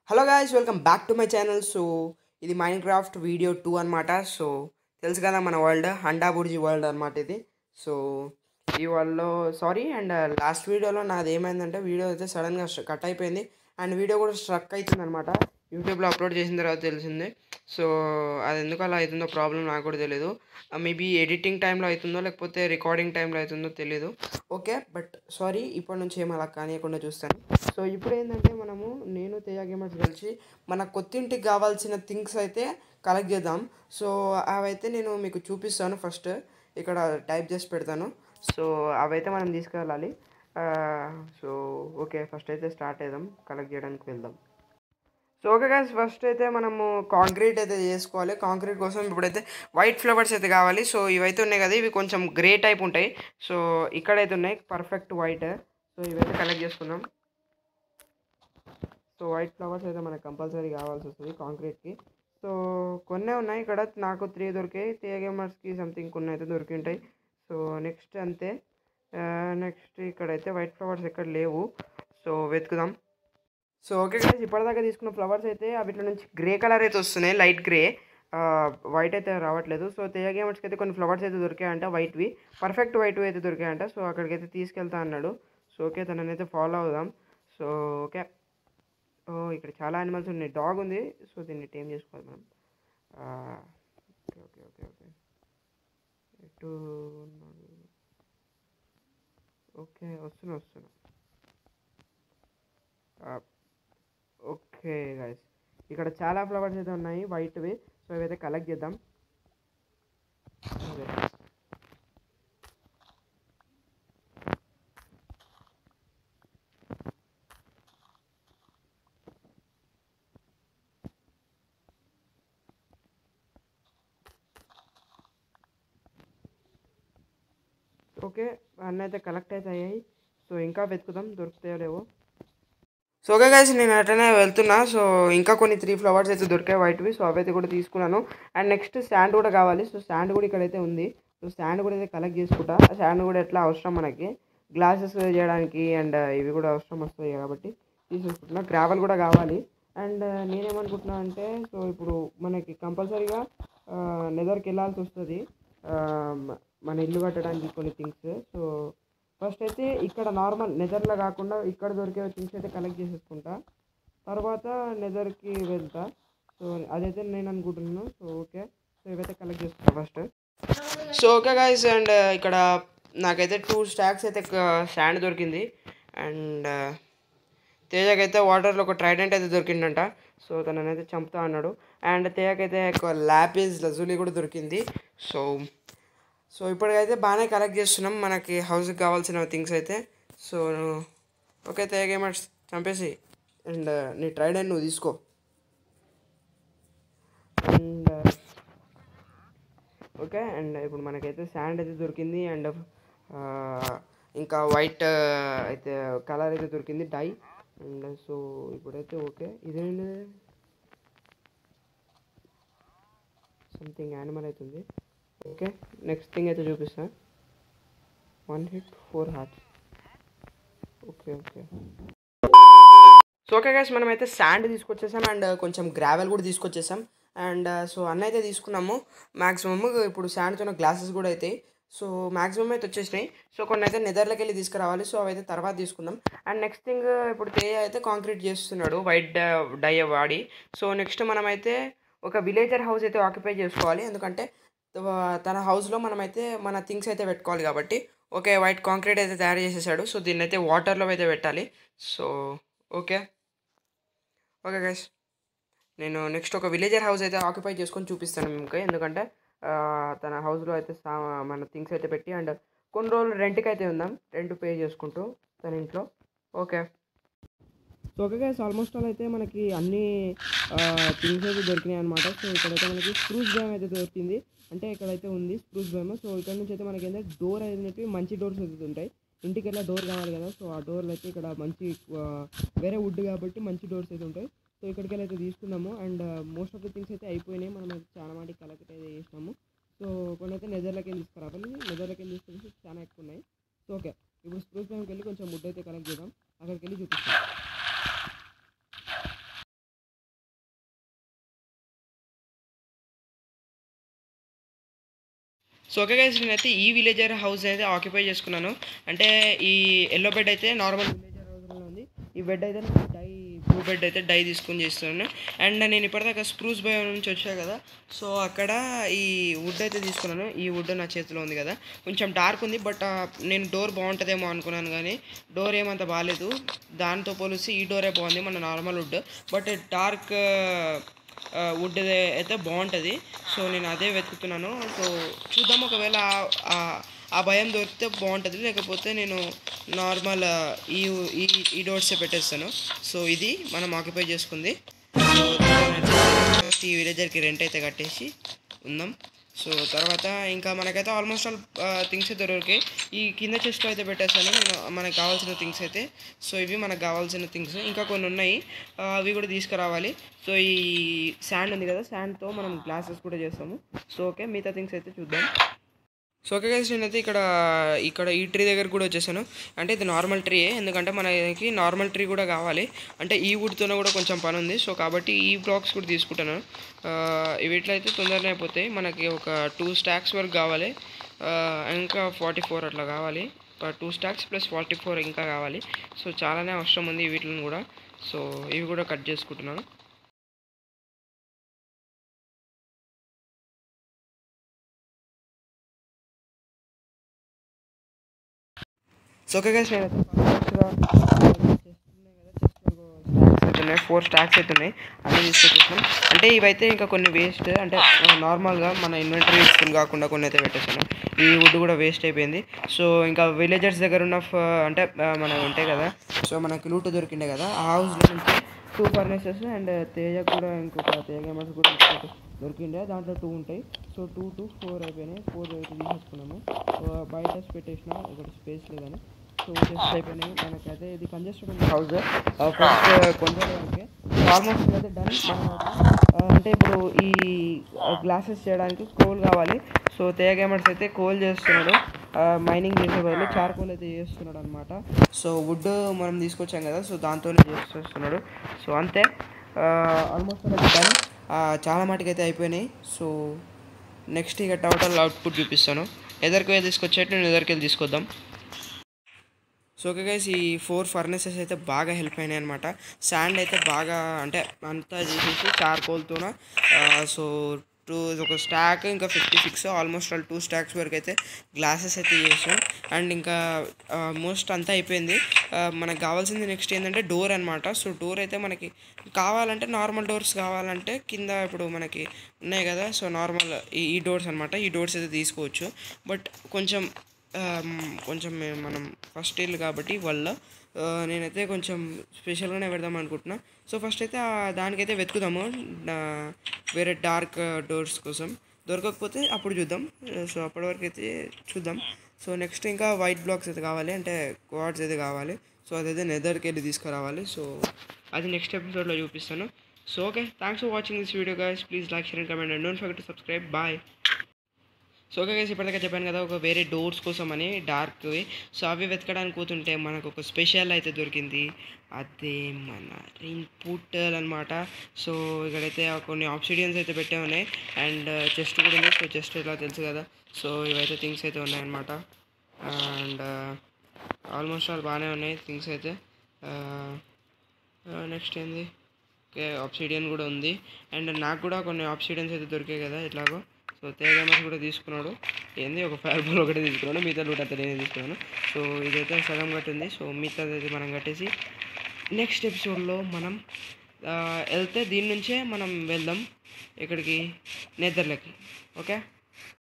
hello guys welcome back to my channel so ఇది Minecraft video two అనమాట so తెలుసు కదా మన వరల్డ్ హండా బుర్జీ వరల్డ్ అనమాట ఇది సో ఈ వరల్డ్లో సారీ అండ్ లాస్ట్ వీడియోలో నాది ఏమైందంటే వీడియో అయితే సడన్గా కట్ అయిపోయింది అండ్ వీడియో కూడా స్ట్రక్ అవుతుంది అనమాట యూట్యూబ్లో అప్లోడ్ చేసిన తర్వాత తెలిసింది సో అది ఎందుకు అలా అవుతుందో ప్రాబ్లం నాకు కూడా తెలియదు మేబీ ఎడిటింగ్ టైంలో అవుతుందో లేకపోతే రికార్డింగ్ టైంలో అవుతుందో తెలియదు ఓకే బట్ సారీ ఇప్పటి నుంచి ఏం అలా కానియకుండా చూస్తాను సో ఇప్పుడు ఏంటంటే మనము నేను తేజ గేమర్స్ కలిసి మన కొత్తింటికి కావాల్సిన థింగ్స్ అయితే కలెక్ట్ చేద్దాం సో అవైతే నేను మీకు చూపిస్తాను ఫస్ట్ ఇక్కడ టైప్ చేసి పెడతాను సో అవైతే మనం తీసుకెళ్ళాలి సో ఓకే ఫస్ట్ అయితే స్టార్ట్ చేద్దాం కలెక్ట్ చేయడానికి వెళ్దాం సో ఓకే గాయస్ ఫస్ట్ అయితే మనము కాంక్రీట్ అయితే చేసుకోవాలి కాంక్రీట్ కోసం ఇప్పుడైతే వైట్ ఫ్లవర్స్ అయితే కావాలి సో ఇవైతే ఉన్నాయి కదా ఇవి కొంచెం గ్రే టైప్ ఉంటాయి సో ఇక్కడైతే ఉన్నాయి పర్ఫెక్ట్ వైట్ సో ఇవైతే కలెక్ట్ చేసుకుందాం సో వైట్ ఫ్లవర్స్ అయితే మనకు కంపల్సరీ కావాల్సి వస్తుంది కాంక్రీట్కి సో కొన్నే ఉన్నాయి ఇక్కడ నాకు త్రీ దొరికాయి తే గేమర్స్కి సంథింగ్ కొన్ని అయితే దొరికి ఉంటాయి సో నెక్స్ట్ అంతే నెక్స్ట్ ఇక్కడైతే వైట్ ఫ్లవర్స్ ఎక్కడ లేవు సో వెతుకుదాం సో ఓకే గైస్ ఇప్పటిదాకా తీసుకున్న ఫ్లవర్స్ అయితే అవిట్లో నుంచి గ్రే కలర్ అయితే వస్తున్నాయి లైట్ గ్రే వైట్ అయితే రావట్లేదు సో తేజ గేమర్స్కి అయితే కొన్ని ఫ్లవర్స్ అయితే దొరికాయంట వైట్వి పర్ఫెక్ట్ వైట్ అయితే దొరికాయంట సో అక్కడికి అయితే తీసుకెళ్తా అన్నాడు సో ఓకే తనని అయితే ఫాలో అవుదాం సో ఓకే ఓ ఇక్కడ చాలా యానిమల్స్ ఉన్నాయి డాగ్ ఉంది సో దీన్ని టేమ్ చేసుకోవాలి మనం ఓకే ఓకే ఓకే ఓకే ఎటు ఉన్నాడు ఓకే వస్తున్నా వస్తున్నా ఓకే గైస్ ఇక్కడ చాలా ఫ్లవర్స్ అయితే ఉన్నాయి వైట్వి సో ఇవైతే కలెక్ట్ చేద్దాం అదే ఓకే అన్నీ అయితే కలెక్ట్ అయితే అయ్యాయి సో ఇంకా వెతుకుదాం దొరుకుతాయో లేవో సో ఓకే గైస్ నేను అట్లనే వెళ్తున్నా సో ఇంకా కొన్ని త్రీ ఫ్లవర్స్ అయితే దొరికాయి వైట్వి సో అవైతే కూడా తీసుకున్నాను అండ్ నెక్స్ట్ శాండ్ కూడా కావాలి సో శాండ్ కూడా ఇక్కడైతే ఉంది సో శాండ్ కూడా అయితే కలెక్ట్ చేసుకుంటా శాండ్ కూడా ఎట్లా అవసరం మనకి గ్లాసెస్ చేయడానికి అండ్ ఇవి కూడా అవసరం వస్తాయి కాబట్టి తీసుకుంటున్నా గ్రావెల్ కూడా కావాలి అండ్ నేనేమనుకుంటున్నా అంటే సో ఇప్పుడు మనకి కంపల్సరీగా నెదర్కి వెళ్ళాల్సి వస్తుంది మన ఇల్లు కట్టడానికి కొన్ని థింగ్స్ సో ఫస్ట్ అయితే ఇక్కడ నార్మల్ నెదర్లో కాకుండా ఇక్కడ దొరికే థింగ్స్ అయితే కలెక్ట్ చేసేసుకుంటా తర్వాత నెదర్కి వెళ్తా సో అదైతే నేను అనుకుంటున్నాను సో ఓకే సో ఇవైతే కలెక్ట్ చేసుకుంటా first so okay guys and ఇక్కడ నాకైతే టూ స్టాక్స్ అయితే శాండ్ దొరికింది అండ్ తేజకి అయితే వాటర్లో ఒక ట్రైడెంట్ అయితే దొరికిందంట సో తననైతే చంపుతా అన్నాడు అండ్ తేజకైతే ఒక ల్యాపిస్ లజూలి కూడా దొరికింది సో సో ఇప్పటికైతే బాగానే కలెక్ట్ చేస్తున్నాం మనకి హౌస్కి కావాల్సిన థింగ్స్ అయితే సో ఓకే తేగేమర్స్ చంపేసి అండ్ నీ ట్రైడెంట్ నువ్వు తీసుకో అండ్ ఓకే అండ్ ఇప్పుడు మనకైతే శాండ్ అయితే దొరికింది అండ్ ఇంకా వైట్ అయితే కలర్ అయితే దొరికింది డై అండ్ సో ఇప్పుడైతే ఓకే ఇదేంటి సంథింగ్ యానిమల్ అవుతుంది ఓకే నెక్స్ట్ థింగ్ అయితే చూపిస్తా one hit four hearts okay okay so okay guys మనం అయితే శాండ్ తీసుకొచ్చేసాం అండ్ కొంచెం గ్రావెల్ కూడా తీసుకొచ్చేసాం అండ్ సో అన్న అయితే తీసుకున్నాము మ్యాక్సిమమ్ ఇప్పుడు శాండ్తో గ్లాసెస్ కూడా అవుతాయి సో మ్యాక్సిమం అయితే వచ్చేసినాయి సో కొన్ని అయితే నెదర్లోకి వెళ్ళి తీసుకురావాలి సో అవైతే తర్వాత తీసుకుందాం అండ్ నెక్స్ట్ థింగ్ ఇప్పుడు తేజ అయితే కాంక్రీట్ చేస్తున్నాడు వైట్ డై వాడి సో నెక్స్ట్ మనమైతే ఒక విలేజర్ హౌస్ అయితే ఆక్యుపై చేసుకోవాలి ఎందుకంటే తన హౌస్లో మనమైతే మన థింగ్స్ అయితే పెట్టుకోవాలి కాబట్టి ఓకే వైట్ కాంక్రీట్ అయితే తయారు చేసేసాడు సో దీన్ని అయితే వాటర్లో అయితే పెట్టాలి సో ఓకే ఓకే గైస్ నేను నెక్స్ట్ ఒక విలేజర్ హౌస్ అయితే ఆక్యుపై చేసుకొని చూపిస్తాను మీకు ఎందుకంటే తన హౌస్లో అయితే సా మన థింగ్స్ అయితే పెట్టి అండ్ కొన్ని రోజులు రెంట్కి అయితే ఉందాం రెంట్ పే చేసుకుంటూ తన ఇంట్లో okay so okay guys almost all అయితే మనకి అన్ని థింగ్స్ అయితే దొరికినాయి అనమాట సో ఇక్కడైతే మనకి స్ప్రూస్ బ్యామ్ అయితే దొరికింది అంటే ఇక్కడైతే ఉంది స్ప్రూస్ బ్యామ్ సో ఇక్కడ నుంచి అయితే మనకి ఏంటంటే డోర్ అయినట్టు మంచి డోర్స్ అయితే ఉంటాయి ఇంటికి వెళ్ళా డోర్ కావాలి కదా సో ఆ డోర్లు అయితే ఇక్కడ మంచి వేరే వుడ్ కాబట్టి మంచి డోర్స్ అయితే ఉంటాయి సో ఇక్కడికి వెళ్ళి అయితే తీసుకున్నాము and most of the things అయితే అయిపోయినాయి మనం అయితే చాలా మాటికి కలెక్ట్ అయితే చేసినాము సో కొన్ని అయితే నెదర్లోకి వెళ్ళి తీసుకురావాలి నెదర్లోకి వెళ్ళి తీసుకొచ్చి చాలా ఎక్కువ ఉన్నాయి సో ఓకే ఇప్పుడు స్ప్రూస్ బ్యాంక్కి వెళ్ళి కొంచెం వుడ్ అయితే కలెక్ట్ చేద్దాం అక్కడికి వెళ్ళి చూపిస్తాం సో ఓకే గైస్ నేనైతే ఈ విలేజర్ హౌస్ అయితే ఆక్యుపై చేసుకున్నాను అంటే ఈ ఎల్లో బెడ్ అయితే నార్మల్ విలేజర్ హౌస్లో ఉంది ఈ బెడ్ అయితే నేను డై బ్లూ బెడ్ అయితే డై తీసుకొని చేస్తున్నాను అండ్ నేను ఇప్పటిదాకా స్ప్రూస్ బై నుంచి వచ్చా కదా సో అక్కడ ఈ వుడ్ అయితే తీసుకున్నాను ఈ వుడ్ నా చేతిలో ఉంది కదా కొంచెం డార్క్ ఉంది బట్ నేను డోర్ బాగుంటుందేమో అనుకున్నాను కానీ డోర్ ఏమంత బాగాలేదు దాంతో పోలిసి ఈ డోరే బాగుంది మన normal wood but dark wood అయితే బాగుంటుంది సో నేను అదే వెతుకుతున్నాను సో చూద్దాం ఒకవేళ ఆ- ఆ- ఆ భయం దొరికితే బాగుంటుంది లేకపోతే నేను నార్మల్ ఈ ఈ ఈ డోర్సే పెట్టేస్తాను సో ఇది మనం ఆక్యుపై చేసుకుంది సో ఫస్ట్ ఈ విలేజర్కి రెంట్ అయితే కట్టేసి ఉందాం సో తర్వాత ఇంకా మనకైతే ఆల్మోస్ట్ ఆల్ థింగ్స్ అయితే దొరికాయి ఈ కింద చెస్ట్లో అయితే పెట్టేస్తాను నేను మనకు కావాల్సిన థింగ్స్ అయితే సో ఇవి మనకు కావాల్సిన థింగ్స్ ఇంకా కొన్ని ఉన్నాయి ఆ, అవి కూడా తీసుకురావాలి సో ఈ శాండ్ ఉంది కదా శాండ్తో మనం గ్లాసెస్ కూడా చేస్తాము సో ఓకే మిగతా థింగ్స్ అయితే చూద్దాం సో ఓకే గైస్ నేనైతే ఇక్కడ ఇక్కడ ఈ ట్రీ దగ్గర కూడా వచ్చేసాను అంటే ఇది నార్మల్ ట్రీ ఎందుకంటే మనకి నార్మల్ ట్రీ కూడా కావాలి అంటే ఈ వుడ్తోనే కూడా కొంచెం పని ఉంది సో కాబట్టి ఈ బ్లాక్స్ కూడా తీసుకుంటాను ఆ, వీటిలో అయితే తొందరనే అయిపోతాయి మనకి ఒక టూ స్టాక్స్ వరకు కావాలి ఆ, ఇంకా ఫార్టీ ఫోర్ అట్లా కావాలి two stacks plus forty four ఇంకా కావాలి సో చాలానే అవసరం ఉంది వీటిని కూడా సో ఇవి కూడా కట్ చేసుకుంటున్నాను సో ఓకే గైస్ నేను ఉన్నాయి ఫోర్ స్టాక్స్ అయితే ఉన్నాయి అన్నీ తీసుకొచ్చేసాం అంటే ఇవైతే ఇంకా కొన్ని వేస్ట్ అంటే నార్మల్గా మన ఇన్వెంటరీ తీసుకుని కాకుండా కొన్ని అయితే పెట్టేసాను ఈ వుడ్ కూడా వేస్ట్ అయిపోయింది సో ఇంకా విలేజర్స్ దగ్గర ఉన్న ఫ- అంటే ఆ, మనం ఉంటాయి కదా సో మనకి లూట్ దొరికిండే కదా ఆ హౌస్లో నుంచి టూ ఫర్నేసెస్ అండ్ తేజ కూడా ఇంకొక తేజ గేమర్స్ కూడా ఇంకొకటి దొరికిండే దాంట్లో టూ ఉంటాయి సో టూ టూ ఫోర్ అయిపోయినాయి ఫోర్ అయితే తీసేసుకున్నాము సో బయట పెట్టేసిన ఒకటి స్పేస్ లేదని సో జస్ట్ అయిపోయినాయి మనకైతే ఇది కంజెస్టెడ్ ఉంది హౌస్ ఫస్ట్ కొంచెం వరకే ఆల్మోస్ట్ అయితే డన్ అంటే ఇప్పుడు ఈ గ్లాసెస్ చేయడానికి కోల్ కావాలి సో తేజ గేమర్స్ అయితే కోల్ చేస్తున్నాడు మైనింగ్ చేసే బదులు చార్కోల్ అయితే చేస్తున్నాడు అనమాట సో వుడ్ మనం తీసుకొచ్చాం కదా సో దాంతోనే చేస్తున్నాడు సో అంతే ఆల్మోస్ట్ అయితే డన్ చాలా మటుకు అయితే అయిపోయినాయి సో నెక్స్ట్ ఇక టోటల్ అవుట్పుట్ చూపిస్తాను ఎదరికి వెళ్ళి తీసుకొచ్చేట్టు నేను ఎదరికి వెళ్ళి తీసుకొద్దాం సో ఓకే గైస్ ఈ ఫోర్ ఫర్నెసెస్ అయితే బాగా హెల్ప్ అయినాయి అనమాట శాండ్ అయితే బాగా అంటే అంతా చేసేసి చార్కోల్తోన సో టూ ఒక స్టాక్ ఇంకా fifty six almost all two stacks వరకు అయితే గ్లాసెస్ అయితే చేసాం అండ్ ఇంకా మోస్ట్ అంతా అయిపోయింది ఆ, మనకు కావాల్సింది నెక్స్ట్ ఏంటంటే డోర్ అనమాట సో డోర్ అయితే మనకి కావాలంటే నార్మల్ డోర్స్ కావాలంటే కింద ఇప్పుడు మనకి ఉన్నాయి కదా సో నార్మల్ ఈ ఈ డోర్స్ అనమాట ఈ డోర్స్ అయితే తీసుకోవచ్చు బట్ కొంచెం ఆమ్, కొంచెం మే- మనం ఫస్ట్ ఇయర్ కాబట్టి వల్ల ఆ, నేనైతే కొంచెం స్పెషల్గానే పెడదాం అనుకుంటున్నా సో ఫస్ట్ అయితే ఆ దానికైతే వెతుకుదాము ఆ, వేరే డార్క్ డోర్స్ కోసం దొరకకపోతే అప్పుడు చూద్దాం సో అప్పటి వరకు అయితే చూద్దాం సో నెక్స్ట్ ఇంకా వైట్ బ్లాక్స్ అయితే కావాలి అంటే క్వాడ్స్ అయితే కావాలి సో అదైతే నెదర్కి వెళ్ళి తీసుకురావాలి సో అది నెక్స్ట్ ఎపిసోడ్లో చూపిస్తాను so okay thanks for watching this video guys please like share and comment and don't forget to subscribe bye so okay guys ఇప్పటిదాకా చెప్పాను కదా ఒక వేరే డోర్స్ కోసం అని డార్క్వి సో అవి వెతకడానికి పోతుంటే మనకు ఒక స్పెషల్ అయితే దొరికింది అదే మన ఇన్పుట్ అనమాట సో ఇక్కడైతే కొన్ని ఆప్సిడియన్స్ అయితే పెట్టే ఉన్నాయి అండ్ చెస్ట్ కూడా ఉంది సో చెస్ట్ ఇలా తెలుసు కదా సో ఇవైతే థింగ్స్ అయితే ఉన్నాయన్నమాట అండ్ ఆల్మోస్ట్ ఆల్ బాగానే ఉన్నాయి థింగ్స్ అయితే నెక్స్ట్ ఏంది ఓకే ఆప్సిడియన్ కూడా ఉంది అండ్ నాకు కూడా కొన్ని ఆప్సిడియన్స్ అయితే దొరికాయి కదా ఎట్లాగో సో తేజామస్ కూడా తీసుకున్నాడు ఏంది ఒక ఫైర్ బాల్ ఒకటే తీసుకున్నాడు మిగతా లూట్ అంతా నేనే తీసుకున్నాను సో ఇదైతే సగం కట్టింది సో మిగతాది అయితే మనం కట్టేసి నెక్స్ట్ ఎపిసోడ్లో మనం ఆ, వెళ్తే దీని నుంచే మనం వెళ్దాం ఇక్కడికి నేదర్లకి ఓకే